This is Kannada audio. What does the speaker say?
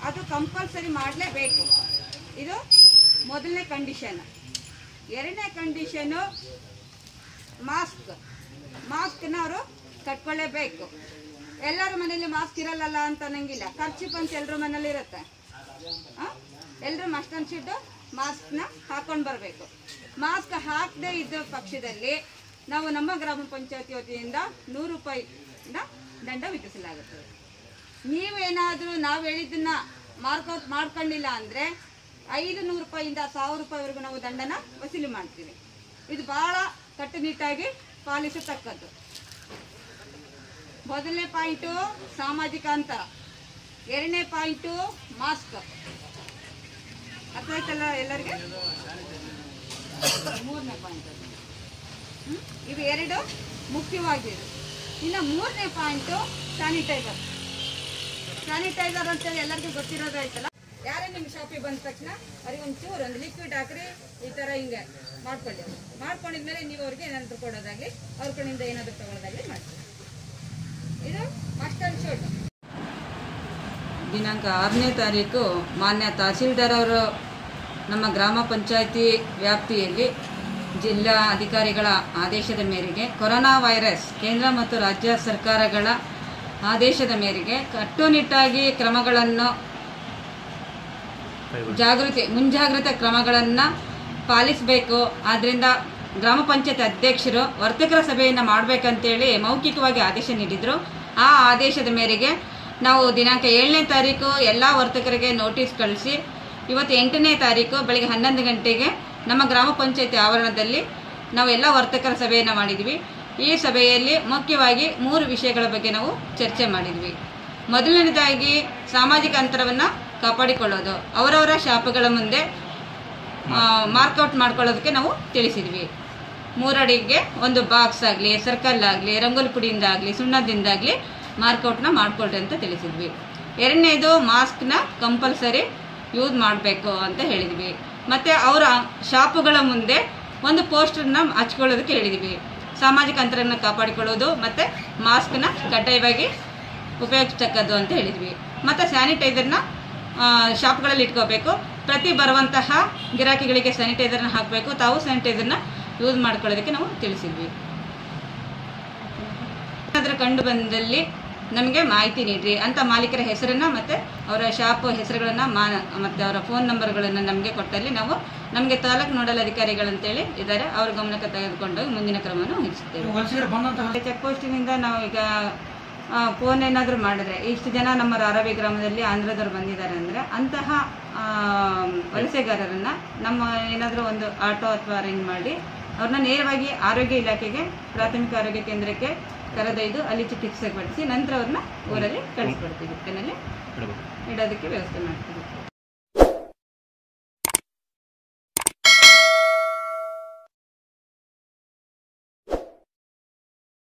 ಅದು ಕಂಪಲ್ಸರಿ ಮಾಡಲೇಬೇಕು ಇದು ಮೊದಲನೇ ಕಂಡೀಷನ್ ಎರಡನೇ ಕಂಡೀಷನು ಮಾಸ್ಕ್ ಮಾಸ್ಕ್ನ ಅವರು ಕಟ್ಕೊಳ್ಳೇಬೇಕು ಎಲ್ಲರ ಮನೇಲಿ ಮಾಸ್ಕ್ ಇರಲ್ಲಲ್ಲ ಅಂತ ಅನ್ನಂಗಿಲ್ಲ ಖರ್ಚು ಅಂತ ಎಲ್ಲರ ಮನೇಲಿ ಇರುತ್ತೆ ಎಲ್ಲರೂ ಮಸ್ಟ್ ಅಂಡ್ ಶುಡ್ ಮಾಸ್ಕ್ನ ಹಾಕೊಂಡು ಬರಬೇಕು ಮಾಸ್ಕ್ ಹಾಕದೇ ಇದ್ದ ಪಕ್ಷದಲ್ಲಿ ನಾವು ನಮ್ಮ ಗ್ರಾಮ ಪಂಚಾಯತಿ ವತಿಯಿಂದ ನೂರು ರೂಪಾಯಿನ ದಂಡ ವಿಧಿಸಲಾಗುತ್ತದೆ ನೀವೇನಾದರೂ ನಾವು ಹೇಳಿದ್ದನ್ನ ಮಾರ್ಕೌಟ್ ಮಾಡ್ಕೊಂಡಿಲ್ಲ ಅಂದರೆ ಐದು ನೂರು ರೂಪಾಯಿಂದ ಸಾವಿರ ರೂಪಾಯಿವರೆಗೂ ನಾವು ದಂಡನ ವಸೂಲಿ ಮಾಡ್ತೀವಿ ಇದು ಬಹಳ ಕಟ್ಟುನಿಟ್ಟಾಗಿ ಪಾಲಿಸತಕ್ಕದ್ದು ಮೊದಲನೇ ಪಾಯಿಂಟು ಸಾಮಾಜಿಕ ಅಂತರ ಎರಡನೇ ಪಾಯಿಂಟು ಮಾಸ್ಕ್ ಅರ್ಥಾಯ್ತಲ್ಲ ಎಲ್ಲರಿಗೆ ಮೂರನೇ ಪಾಯಿಂಟ್ ಅದು ಹ್ಮ್? ಇವು ಎರಡು ಮುಖ್ಯವಾಗಿವೆ ಇನ್ನು ಮೂರನೇ ಪಾಯಿಂಟು ಸ್ಯಾನಿಟೈಸರ್ ಸ್ಯಾನಿಟೈಸರ್ ಅಂತೇಳಿ ಎಲ್ಲರಿಗೂ ಗೊತ್ತಿರೋದು ಆಯ್ತಲ್ಲ ಯಾರೇ ನಿಮ್ಮ ಶಾಪಿಗೆ ಬಂದ ತಕ್ಷಣ ಅವ್ರಿಗೆ ಒಂಚೂರು ಒಂದು ಲಿಕ್ವಿಡ್ ಹಾಕ್ರಿ ಈ ಥರ ಹಿಂಗೆ ಮಾಡ್ಕೊಳ್ಳಿ ಮಾಡ್ಕೊಂಡಿದ್ಮೇಲೆ ನೀವು ಅವ್ರಿಗೆ ಏನಾದರೂ ಕೊಡೋದಾಗಲಿ ಅವ್ರ ಕಡೆಯಿಂದ ಏನಾದರೂ ತಗೊಳ್ಳೋದಾಗಲಿ ಮಾಡ್ತೀವಿ ಇದು ಮಸ್ಟ್ ಅಂಡ್ ಶುಡ್ ದಿನಾಂಕ ಆರನೇ ತಾರೀಕು ಮಾನ್ಯ ತಹಸೀಲ್ದಾರ್ ಅವರು ನಮ್ಮ ಗ್ರಾಮ ಪಂಚಾಯಿತಿ ವ್ಯಾಪ್ತಿಯಲ್ಲಿ ಜಿಲ್ಲಾ ಅಧಿಕಾರಿಗಳ ಆದೇಶದ ಮೇರೆಗೆ ಕೊರೋನಾ ವೈರಸ್ ಕೇಂದ್ರ ಮತ್ತು ರಾಜ್ಯ ಸರ್ಕಾರಗಳ ಆದೇಶದ ಮೇರೆಗೆ ಕಟ್ಟುನಿಟ್ಟಾಗಿ ಕ್ರಮಗಳನ್ನು ಜಾಗೃತಿ ಮುಂಜಾಗ್ರತಾ ಕ್ರಮಗಳನ್ನು ಪಾಲಿಸಬೇಕು ಆದ್ದರಿಂದ ಗ್ರಾಮ ಪಂಚಾಯತ್ ಅಧ್ಯಕ್ಷರು ವರ್ತಕರ ಸಭೆಯನ್ನು ಮಾಡಬೇಕಂತೇಳಿ ಮೌಖಿಕವಾಗಿ ಆದೇಶ ನೀಡಿದರು ಆ ಆದೇಶದ ಮೇರೆಗೆ ನಾವು ದಿನಾಂಕ ಏಳನೇ ತಾರೀಕು ಎಲ್ಲ ವರ್ತಕರಿಗೆ ನೋಟಿಸ್ ಕಳಿಸಿ ಇವತ್ತು ಎಂಟನೇ ತಾರೀಕು ಬೆಳಗ್ಗೆ ಹನ್ನೊಂದು ಗಂಟೆಗೆ ನಮ್ಮ ಗ್ರಾಮ ಪಂಚಾಯತಿ ಆವರಣದಲ್ಲಿ ನಾವು ಎಲ್ಲ ವರ್ತಕರ ಸಭೆಯನ್ನು ಮಾಡಿದ್ವಿ ಈ ಸಭೆಯಲ್ಲಿ ಮುಖ್ಯವಾಗಿ ಮೂರು ವಿಷಯಗಳ ಬಗ್ಗೆ ನಾವು ಚರ್ಚೆ ಮಾಡಿದ್ವಿ ಮೊದಲನೇದಾಗಿ ಸಾಮಾಜಿಕ ಅಂತರವನ್ನು ಕಾಪಾಡಿಕೊಳ್ಳೋದು ಅವರವರ ಶಾಪುಗಳ ಮುಂದೆ ಮಾರ್ಕೌಟ್ ಮಾಡ್ಕೊಳ್ಳೋದಕ್ಕೆ ನಾವು ತಿಳಿಸಿದ್ವಿ ಮೂರಡಿಗೆ ಒಂದು ಬಾಕ್ಸ್ ಆಗಲಿ ಸರ್ಕಲ್ ಆಗಲಿ ರಂಗೋಲಿ ಪುಡಿಯಿಂದ ಆಗಲಿ ಸುಣ್ಣದಿಂದಾಗಲಿ ಮಾರ್ಕೌಟ್ನ ಮಾಡ್ಕೊಳ್ರಿ ಅಂತ ತಿಳಿಸಿದ್ವಿ ಎರಡನೇದು ಮಾಸ್ಕ್ನ ಕಂಪಲ್ಸರಿ ಯೂಸ್ ಮಾಡಬೇಕು ಅಂತ ಹೇಳಿದ್ವಿ ಮತ್ತು ಅವರ ಶಾಪುಗಳ ಮುಂದೆ ಒಂದು ಪೋಸ್ಟರ್ನ ಹಚ್ಕೊಳ್ಳೋದಕ್ಕೆ ಹೇಳಿದ್ವಿ ಸಾಮಾಜಿಕ ಅಂತರನ ಕಾಪಾಡಿಕೊಳ್ಳೋದು ಮತ್ತು ಮಾಸ್ಕ್ನ ಕಡ್ಡಾಯವಾಗಿ ಉಪಯೋಗಿಸ್ತಕ್ಕದ್ದು ಅಂತ ಹೇಳಿದ್ವಿ ಮತ್ತು ಸ್ಯಾನಿಟೈಸರ್ನ ಶಾಪ್ಗಳಲ್ಲಿ ಇಟ್ಕೋಬೇಕು ಪ್ರತಿ ಬರುವಂತಹ ಗಿರಾಕಿಗಳಿಗೆ ಸ್ಯಾನಿಟೈಸರ್ನ ಹಾಕಬೇಕು ತಾವು ಸ್ಯಾನಿಟೈಸರ್ನ ಯೂಸ್ ಮಾಡ್ಕೊಳ್ಳೋದಕ್ಕೆ ನಾವು ತಿಳಿಸಿದ್ವಿ ಏನಾದರೂ ಕಂಡು ಬಂದಲ್ಲಿ ನಮಗೆ ಮಾಹಿತಿ ನೀಡ್ರಿ ಅಂತ ಮಾಲೀಕರ ಹೆಸರನ್ನ ಮತ್ತು ಅವರ ಶಾಪ್ ಹೆಸರುಗಳನ್ನು ಮಾ ಮತ್ತು ಅವರ ಫೋನ್ ನಂಬರ್ಗಳನ್ನು ನಮಗೆ ಕೊಟ್ಟಲ್ಲಿ ನಾವು ನಮಗೆ ತಾಲೂಕು ನೋಡಲ್ ಅಧಿಕಾರಿಗಳಂತೇಳಿ ಇದ್ದಾರೆ ಅವ್ರ ಗಮನಕ್ಕೆ ತೆಗೆದುಕೊಂಡು ಮುಂದಿನ ಕ್ರಮವನ್ನು ವಹಿಸುತ್ತೇವೆ ವಲಸಿಗರು ಬಂದಂತಹ ಚೆಕ್ ಪೋಸ್ಟಿನಿಂದ ನಾವು ಈಗ ಫೋನ್ ಏನಾದರೂ ಮಾಡಿದ್ರೆ ಇಷ್ಟು ಜನ ನಮ್ಮ ರಾರವಿ ಗ್ರಾಮದಲ್ಲಿ ಆಂಧ್ರದವ್ರು ಬಂದಿದ್ದಾರೆ ಅಂದರೆ ಅಂತಹ ಆ, ವಲಸೆಗಾರರನ್ನ ನಮ್ಮ ಏನಾದರೂ ಒಂದು ಆಟೋ ಅಥವಾ ಅರೇಂಜ್ ಮಾಡಿ ಅವ್ರನ್ನ ನೇರವಾಗಿ ಆರೋಗ್ಯ ಇಲಾಖೆಗೆ ಪ್ರಾಥಮಿಕ ಆರೋಗ್ಯ ಕೇಂದ್ರಕ್ಕೆ ಕರೆದೊಯ್ದು ಅಲ್ಲಿ ಚಿಕಿತ್ಸೆ ಪಡಿಸಿ ನಂತರ ಅವ್ರನ್ನ ಊರಲ್ಲಿ ಕಳಿಸ್ಕೊಡ್ತೀವಿ ಇದರಲ್ಲಿ ಇಡೋದಕ್ಕೆ ವ್ಯವಸ್ಥೆ ಮಾಡ್ತೀವಿ